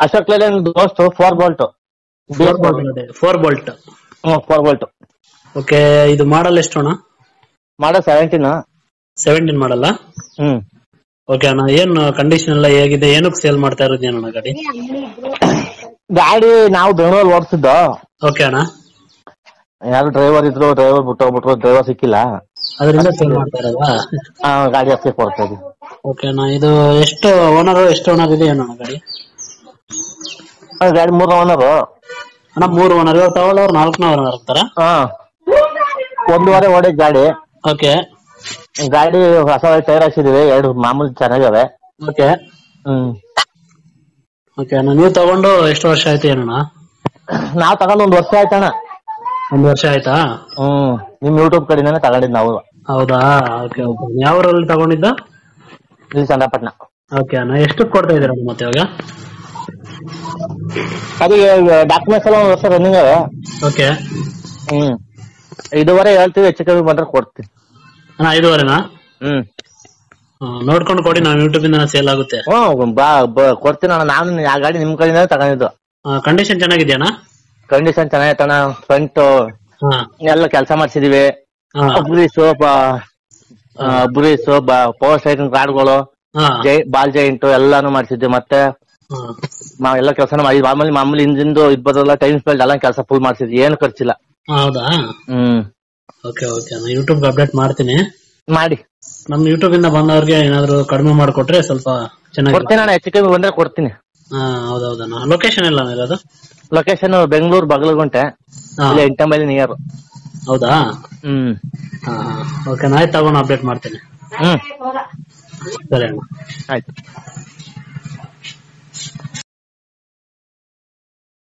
Ashok Leyland Dost four bolt four bolt ಇದೆ four bolt ಹ್ಮ್ four bolt okay ಇದು ಮಾಡಲ್ ಎಷ್ಟು ಅಣ್ಣ ಮಾಡೋ ಸೆವೆಂಟೀನ್ ಸೆವೆಂಟೀನ್ ಮಾಡಲ್ಲ ಹ್ಮ್ ಓಕೆ ಅಣ್ಣ ಏನ್ ಕಂಡೀಷನ್ ಎಲ್ಲ ಹೇಗಿದೆ ಏನಕ್ಕೆ ಸೇಲ್ ಮಾಡ್ತಾ ಇರೋದು ಏನಣ್ಣ ಗಾಡಿ ಗಾಡಿ ನಾವು ಬೆಂಗಳೂರು ಓಡಿಸಿದ್ದು ಓಕೆ ಅಣ್ಣ ಯಾರು ಡ್ರೈವರ್ ಇದ್ರು ಡ್ರೈವರ್ ಬಿಟ್ಟು ಹೋಗ್ಬಿಟ್ರು ಡ್ರೈವರ್ ಸಿಕ್ಕಿಲ್ಲ ಅದರಿಂದ ಸೇಲ್ ಮಾಡ್ತಾ ಇರೋದಾ ಆ, ಗಾಡಿ ಹಚ್ಚಿ ಕೊಡ್ತಾ ಇದೀವಿ ಓಕೆ ಅಣ್ಣ ಇದು ಎಷ್ಟು ಓನರ್ ಎಷ್ಟು ಓನರ್ ಇದೆ ಏನಣ್ಣ ಗಾಡಿ ಆ, ಗಾಡಿ ಮೂರು ಓನರು ಅಣ್ಣ ಮೂರು ಓನರ್ ಇವಾಗ ತಗೊಳ್ಳೋರು ನಾಲ್ಕನೇ ಓನರ್ ಆಗ್ತಾರ ಹಾ ಒಂದೂವರೆ ಓಡಿ ಗಾಡಿ ಓಕೆ ಗಾಡಿ ಹೊಸ ಟೈರ್ ಹಾಕ್ಸಿದೀವಿ ಎರಡು ಮಾಮೂಲಿ ಚೆನ್ನಾಗವೆ ಓಕೆ ಹ್ಮ್ ಓಕೆ ಅಣ್ಣ ನೀವು ತಗೊಂಡು ಎಷ್ಟು ವರ್ಷ ಆಯ್ತು ಏನಣ್ಣ ನಾವ್ ತಗೊಂಡ್ ಒಂದ್ ವರ್ಷ ಆಯ್ತಣ್ಣ ಒಂದ್ ವರ್ಷ ಆಯ್ತಾ ಹ್ಮ್ ನಿಮ್ ಯೂಟ್ಯೂಬ್ ಕಡೆನೇ ತಗೊಂಡಿದ್ ನಾವು ಹೌದಾ ಓಕೆ ಓಕೆ ಯಾವ ಊರಲ್ಲಿ ತಗೊಂಡಿದ್ದ ಇಲ್ಲಿ ಚನ್ನಪಟ್ಟಣ ಓಕೆ ಅಣ್ಣ ಎಷ್ಟು ಕೊಡ್ತಾ ಇದ್ದೀರಾ ಮತ್ತೆ ಇವಾಗ ಅದಕ್ಕೆ ಡಾಕ್ಯುಮೆಂಟ್ಸ್ ಎಲ್ಲ ಒಂದ್ ವರ್ಷ ರನ್ನಿಂಗ್ ಅವೆ ಓಕೆ ಹ್ಮ್ ಇದುವರೆ ಹೇಳ್ತೀವಿ ಹೆಚ್ಚು ಕಮ್ಮಿ ಬಂದ್ರೆ ಕೊಡ್ತೀವಿ ಅಣ್ಣ ಐದುವರೆನಾ ಹ್ಮ್ ಹ್ಮ್, ನೋಡ್ಕೊಂಡು ಕೊಡಿ ನಾವು ಯೂಟ್ಯೂಬ್ ಇಂದ ಸೇಲ್ ಆಗುತ್ತೆ ಹ್ಮ್ ಬಾ ಬ- ಕೊಡ್ತೀನಿ ಅಣ್ಣ ನಾನು ಆ ಗಾಡಿ ನಿಮ್ ಕಡೆಯಿಂದ ತಗೊಂಡಿದ್ದು ಕಂಡೀಷನ್ ಚೆನ್ನಾಗಿದೆಯಣ್ಣ ಕಂಡೀಷನ್ ಚೆನ್ನಾಗೈತಣ್ಣ ಫ್ರಂಟ್ ಹಾ ಎಲ್ಲ ಕೆಲಸ ಮಾಡ್ಸಿದೀವಿ ಹಾ ಬ್ರೀಸು ಬ್ರೀಸು ಪವರ್ ಸ್ಟೇರಿಂಗ್ ರಾಡ್ಗಳು ಹಾ ಜೈ ಬಾಲ್ ಜೈಂಟು ಎಲ್ಲಾನು ಮಾಡ್ಸಿದ್ವಿ ಮತ್ತೆ ಹಾ. ನಾವ್ ಎಲ್ಲ ಕೆಲಸ ಮಾಡಿ ಮಾಮೂಲಿ ಮಾಮೂಲಿ ಇಂಜಿನ್ದು ಇದ್ ಬರೋಲ್ಲ ಟೈಮ್ ಸ್ಪೆಲ್ಡ್ ಎಲ್ಲ ಕೆಲಸ ಫುಲ್ ಮಾಡ್ಸಿದ್ವಿ ಏನು ಖರ್ಚಿಲ್ಲ ಹೌದಾ ಹ್ಮ್ ಓಕೆ ಓಕೆ ನಾನು ಯೂಟ್ಯೂಬ್ ಅಪ್ಡೇಟ್ ಮಾಡ್ತೀನಿ ಮಾಡಿ ನಮ್ ಯೂಟ್ಯೂಬ್ ಇಂದ ಬಂದವ್ರಿಗೆ ಏನಾದ್ರು ಕಡಿಮೆ ಮಾಡ್ಕೊಟ್ರೆ ಸ್ವಲ್ಪ ಚೆನ್ನಾಗಿ ಕೊಡ್ತೀನಿ ಅಣ್ಣ ಹೆಚ್ಚು ಕಮ್ಮಿ ಬಂದ್ರೆ ಕೊಡ್ತೀನಿ ಹಾ ಹೌದೌದಣ್ಣ ಲೊಕೇಶನ್ ಎಲ್ಲ ಇರೋದು ಲೊಕೇಶನ್ ಬೆಂಗಳೂರು ಬಗಲಗುಂಟೆ ಹಾ ಇಲ್ಲಿ ಎಂಟಂಬೈಲಿ ನಿಯರ್ ಹೌದಾ ಹ್ಮ್ ಹಾ ಓಕೆ ನಾ ತಗೊಂಡು ಅಪ್ಡೇಟ್ ಮಾಡ್ತೀನಿ ಹ್ಮ್ ಸರಿ ಅಣ್ಣ ಆಯ್ತು